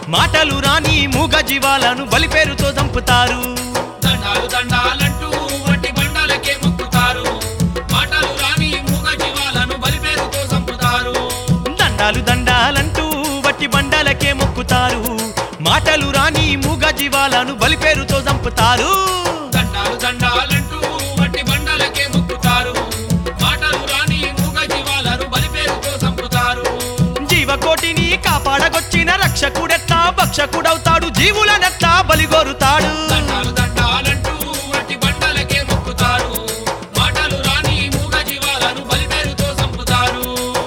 మాటలు రాని మూగ జీవాలను బలిపేరుతో చంపుతారు దండాలు దండాలంటూ వట్టి బండాలకే మొక్కుతారు మాటలు రాని మూగ జీవాలను బలిపేరుతో చంపుతారు దండాలు దండాలంటూ వట్టి బండలకే మొక్కుతారు మాటలు రాని మూగ జీవాలను బలిపేరుతో చంపుతారు దండాలు దండాలంటూ వట్టి బండాలకే మొక్కుతారు మాటలు రాని మూగ జీవాలను బలిపేరుతో చంపుతారు జీవకోటిని కాపాడగొచ్చిన రక్షకుడెత్తా భక్షకుడవుతాడు జీవులనెత్తా బలిగోరుతాడు దండాలు దండాలంటూ వట్టి బండాలకే మొక్కుతారు మాటలు రాని మూగ జీవాలను బలిపేరుతో చంపుతారు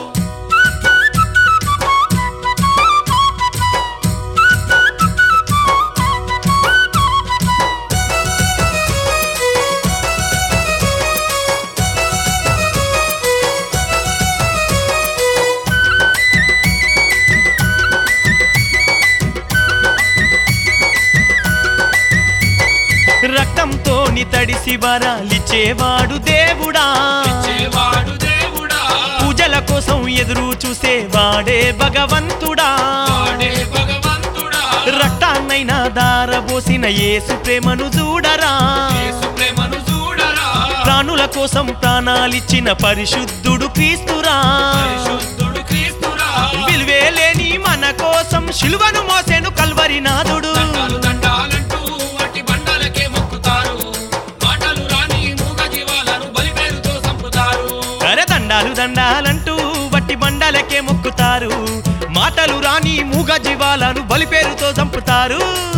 రక్తంతోని తడిసి వరాలిచ్చేవాడు దేవుడా ఇచ్చేవాడు దేవుడా పూజల కోసం ఎదురు చూసేవాడే భగవంతుడా వాడే భగవంతుడా రక్తాన్నైనా దారబోసిన యేసు ప్రేమను చూడరా యేసు ప్రేమను చూడరా ప్రాణుల కోసం ప్రాణాలిచ్చిన పరిశుద్ధుడు క్రీస్తురా పరిశుద్ధుడు క్రీస్తురా విలువే లేని మన కోసం శిలువను మోసెను కల్వరినాథుడు దండాలు దండాలంటూ వట్టి బండాలకే మొక్కుతారు మాటలు రాని మూగ జీవాలను బలిపేరుతో చంపుతారు అరే దండాలు దండాలంటూ వట్టి బండలకే మొక్కుతారు మాటలు రాని మూగ జీవాలను బలిపేరుతో చంపుతారు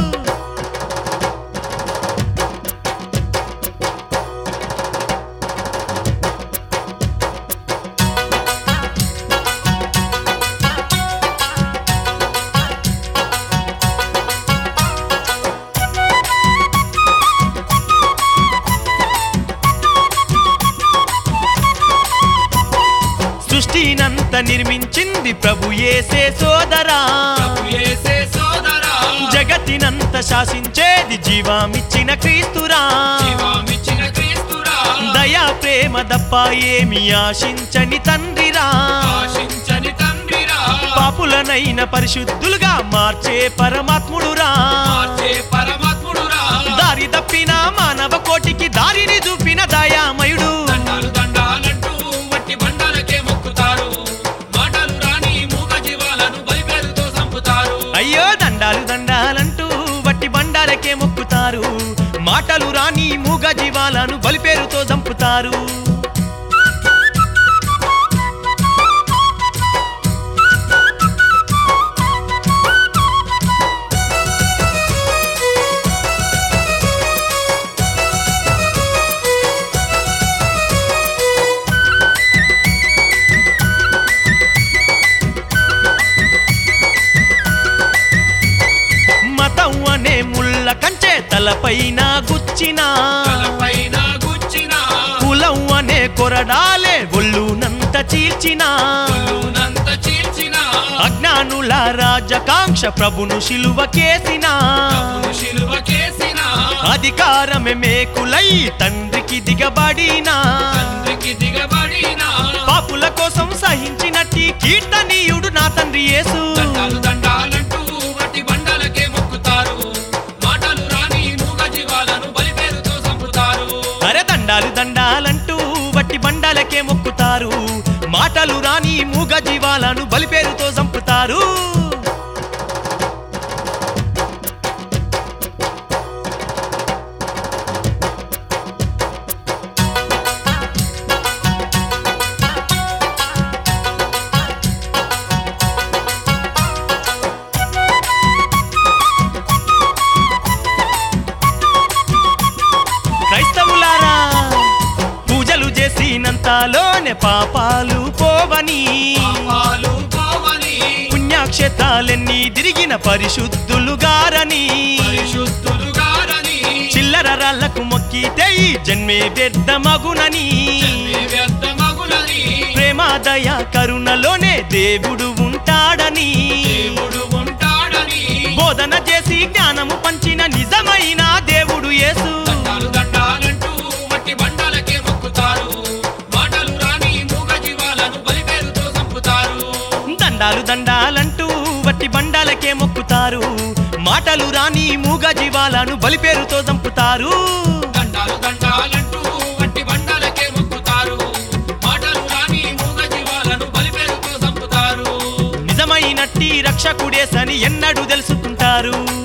సృష్టినంత నిర్మించింది ప్రభు యేసే సోదరా ప్రభు యేసే సోదరా జగతినంత శాసించేది జీవామిచ్చిన క్రీస్తురా జీవమిచ్చిన క్రీస్తురా దయా ప్రేమ దప్ప ఏమి ఆశించని తండ్రిరా ఆశించని తండ్రిరా పాపులనైన పరిశుద్ధులుగా మార్చే పరమాత్ముడురా మార్చే పరమాత్ముడురా దారి తప్పిన మానవ కోటికి దారిని చూపిన దయామయుడు దండాలు దండాలంటూ వట్టి బండాలకే మొక్కుతారు మాటలు రాని మూగ జీవాలను బలిపేరుతో చంపుతారు అయ్యో దండాలు దండాలంటూ వట్టి బండాలకే మొక్కుతారు మాటలు రాని మూగ జీవాలను బలిపేరుతో చంపుతారు మతం అనే ముళ్ళ కంచె తలపైన గుచ్చిన తలపైన గుచ్చిన కులం అనే కొరడాలే ఒళ్ళునంత చీల్చిన కొల్లునంత చీల్చిన అజ్ఞానుల రాజకాంక్ష ప్రభును శిలువ కేసిన తప్పును శిలువ కేసిన అధికారమే మేకులై తండ్రికి దిగబడిన తండ్రికి దిగబడిన పాపుల కోసం సహించినట్టి కీర్తనీయుడు నా తండ్రి యేసు దండాలు దండాలంటూ వట్టి బండాలకే మొక్కుతారు మాటలు రాని మూగ జీవాలను బలిపేరుతో చంపుతారు అరే దండాలు దండాలంటూ వట్టి బండాలకే మొక్కుతారు మాటలు రాని మూగ జీవాలను బలిపేరుతో చంపుతారు క్రైస్తవులారా పూజలు చేసినంతలోనే పాపాలు పోవని పాపాలు పోవని పుణ్యక్షేత్రాలెన్ని తిరిగిన పరిశుద్ధులు గారని పరిశుద్ధులు గారని చిల్లర రాళ్లకు మొక్కితే ఈ జన్మే వ్యర్థమగునని జన్మే వ్యర్థమగునని ప్రేమ దయ కరుణలోనే దేవుడు ఉంటాడని దేవుడు ఉంటాడని బోధన చేసి జ్ఞానము పంచిన నిజమైన దేవుడు యేసు దండాలు దండాలంటూ వట్టి బండాలకే మొక్కుతారు మాటలు రాని మూగ జీవాలను బలిపేరుతో చంపుతారు దండాలు దండాలంటూ వట్టి బండాలకే మొక్కుతారు మాటలు రాని మూగ జీవాలను బలిపేరుతో చంపుతారు దండాలు దండాలంటూ వట్టి బండలకే మొక్కుతారు మాటలు రాని మూగ జీవాలను బలిపేరుతో చంపుతారు నిజమైనట్టి రక్షకుడేసని ఎన్నడూ తెలుసుకుంటారు